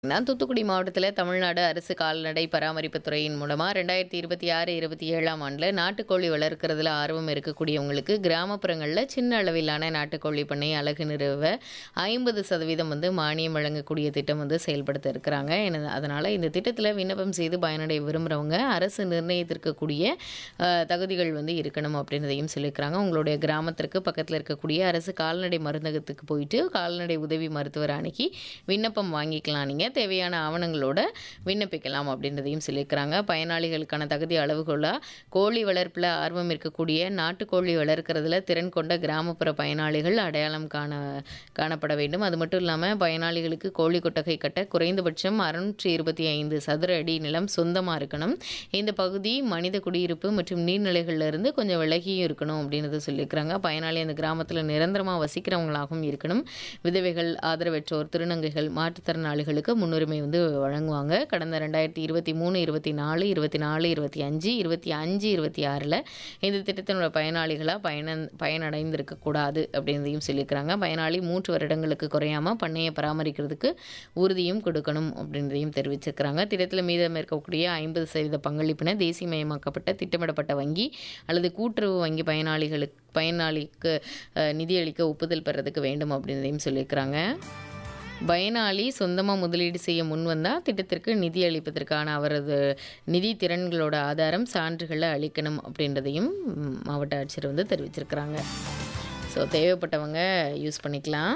நான் தூத்துக்குடி மாவட்டத்தில் தமிழ்நாடு அரசு கால்நடை பராமரிப்புத் துறையின் மூலமாக ரெண்டாயிரத்தி இருபத்தி ஆறு இருபத்தி ஏழாம் ஆண்டில் நாட்டுக்கோழி வளர்க்குறதுல ஆர்வம் இருக்கக்கூடியவங்களுக்கு கிராமப்புறங்களில் சின்ன அளவிலான நாட்டுக்கோழி பண்ணை அழகு நிறுவ ஐம்பது சதவீதம் வந்து மானியம் வழங்கக்கூடிய திட்டம் வந்து செயல்படுத்த இருக்கிறாங்க அதனால் இந்த திட்டத்தில் விண்ணப்பம் செய்து பயனடைய விரும்புகிறவங்க அரசு நிர்ணயித்திருக்கக்கூடிய அஹ், தகுதிகள் வந்து இருக்கணும் அப்படின்றதையும் சொல்லியிருக்கிறாங்க உங்களுடைய கிராமத்திற்கு பக்கத்தில் இருக்கக்கூடிய அரசு கால்நடை மருந்தகத்துக்கு போயிட்டு கால்நடை உதவி மருத்துவர் அணுகி விண்ணப்பம் வாங்கிக்கலாம் நீங்கள் தேவையான ஆவணங்களோட விண்ணப்பிக்கலாம் அப்படின்றதையும் சொல்லியிருக்கிறாங்க பயனாளிகளுக்கான தகுதி அளவுகோலாக கோழி வளர்ப்பில் ஆர்வம் இருக்கக்கூடிய நாட்டுக்கோழி வளர்க்குறதுல திறன் கொண்ட கிராமப்புற பயனாளிகள் அடையாளம் காண காணப்பட வேண்டும் அது மட்டும் இல்லாமல் பயனாளிகளுக்கு கோழி கொட்டகை கட்ட குறைந்தபட்சம் அறுநூற்றி இருபத்தி ஐந்து சதுர அடி நிலம் சொந்தமாக இருக்கணும் இந்த பகுதி மனித குடியிருப்பு மற்றும் நீர்நிலைகள்ல இருந்து கொஞ்சம் விலகியும் இருக்கணும் அப்படின்றத சொல்லியிருக்கிறாங்க பயனாளி அந்த கிராமத்தில் நிரந்தரமாக வசிக்கிறவங்களாகவும் இருக்கணும் விதவைகள் ஆதரவற்றோர் திருநங்கைகள் மாற்றுத்திறனாளிகளுக்கு முன்னுரிமை வந்து வழங்குவாங்க கடந்த ரெண்டாயிரத்தி இருபத்தி மூணு இருபத்தி நாலு இருபத்தி நாலு இருபத்தி அஞ்சு இருபத்தி அஞ்சு இருபத்தி ஆறில் இந்த திட்டத்தினோட பயனாளிகளாக பயன பயனடைந்திருக்கக்கூடாது அப்படின்றதையும் சொல்லியிருக்கிறாங்க பயனாளி மூன்று வருடங்களுக்கு குறையாமல் பண்ணையை பராமரிக்கிறதுக்கு உறுதியும் கொடுக்கணும் அப்படின்றதையும் தெரிவிச்சிருக்கிறாங்க திட்டத்தில் மீதம் இருக்கக்கூடிய ஐம்பது சதவீத பங்களிப்பினை தேசியமயமாக்கப்பட்ட திட்டமிடப்பட்ட வங்கி அல்லது கூட்டுறவு வங்கி பயனாளிகளுக்கு பயனாளிக்கு அஹ், நிதியளிக்க ஒப்புதல் பெறதுக்கு வேண்டும் அப்படின்றதையும் சொல்லியிருக்கிறாங்க பயனாளி சொந்தமாக முதலீடு செய்ய முன் வந்தால் திட்டத்திற்கு நிதி அளிப்பதற்கான அவரது நிதி திறன்களோட ஆதாரம் சான்றுகளை அளிக்கணும் அப்படின்றதையும் ம், மாவட்ட ஆட்சியர் வந்து தெரிவிச்சிருக்கிறாங்க ஸோ தேவைப்பட்டவங்க யூஸ் பண்ணிக்கலாம்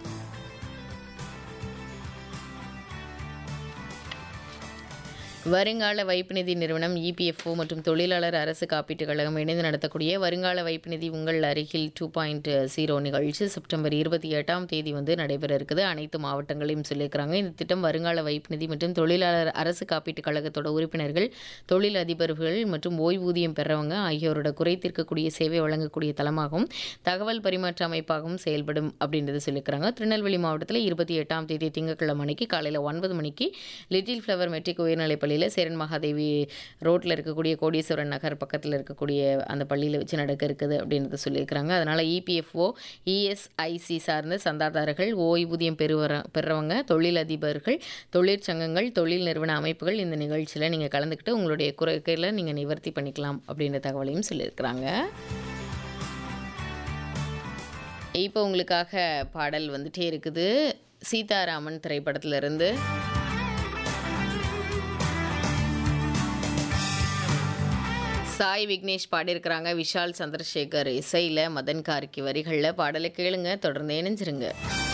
வருங்கால வைப்பு நிதி நிறுவனம் இபிஎஃப்ஓ மற்றும் தொழிலாளர் அரசு காப்பீட்டுக் கழகம் இணைந்து நடத்தக்கூடிய வருங்கால வைப்பு நிதி உங்கள் அருகில் டூ பாயிண்ட் ஜீரோ நிகழ்ச்சி செப்டம்பர் இருபத்தி எட்டாம் தேதி வந்து நடைபெற இருக்குது அனைத்து மாவட்டங்களையும் சொல்லியிருக்கிறாங்க இந்த திட்டம் வருங்கால வைப்பு நிதி மற்றும் தொழிலாளர் அரசு காப்பீட்டுக் கழகத்தோட உறுப்பினர்கள் தொழில் அதிபர்கள் மற்றும் ஓய்வூதியம் பெறவங்க ஆகியோரோட குறை தீர்க்கக்கூடிய சேவை வழங்கக்கூடிய தளமாகவும் தகவல் பரிமாற்ற அமைப்பாகவும் செயல்படும் அப்படின்றது சொல்லியிருக்கிறாங்க திருநெல்வேலி மாவட்டத்தில் இருபத்தி எட்டாம் தேதி திங்கட்கிழமை அன்னைக்கு காலையில் ஒன்பது மணிக்கு லிட்டில் ஃப்ளவர் மெட்ரிக் உயர்நிலைப் பள்ளியில் சேரன் மகாதேவி ரோட்டில் இருக்கக்கூடிய கோடீஸ்வரன் நகர் பக்கத்தில் இருக்கக்கூடிய அந்த பள்ளியில் வச்சு நடக்க இருக்குது அப்படின்றத சொல்லியிருக்கிறாங்க அதனால் இபிஎஃப்ஓ இஎஸ்ஐசி சார்ந்த சந்தாதாரர்கள் ஓய்வூதியம் பெறுவர பெறவங்க தொழிலதிபர்கள் தொழிற்சங்கங்கள் தொழில் நிறுவன அமைப்புகள் இந்த நிகழ்ச்சியில் நீங்கள் கலந்துக்கிட்டு உங்களுடைய குறைகளை நீங்கள் நிவர்த்தி பண்ணிக்கலாம் அப்படின்ற தகவலையும் சொல்லியிருக்கிறாங்க இப்போ உங்களுக்காக பாடல் வந்துட்டே இருக்குது சீதாராமன் திரைப்படத்திலிருந்து சாய் விக்னேஷ் பாடியிருக்கிறாங்க விஷால் சந்திரசேகர் இசையில் மதன் கார்கி வரிகளில் பாடலை கேளுங்க தொடர்ந்து இணைஞ்சிருங்க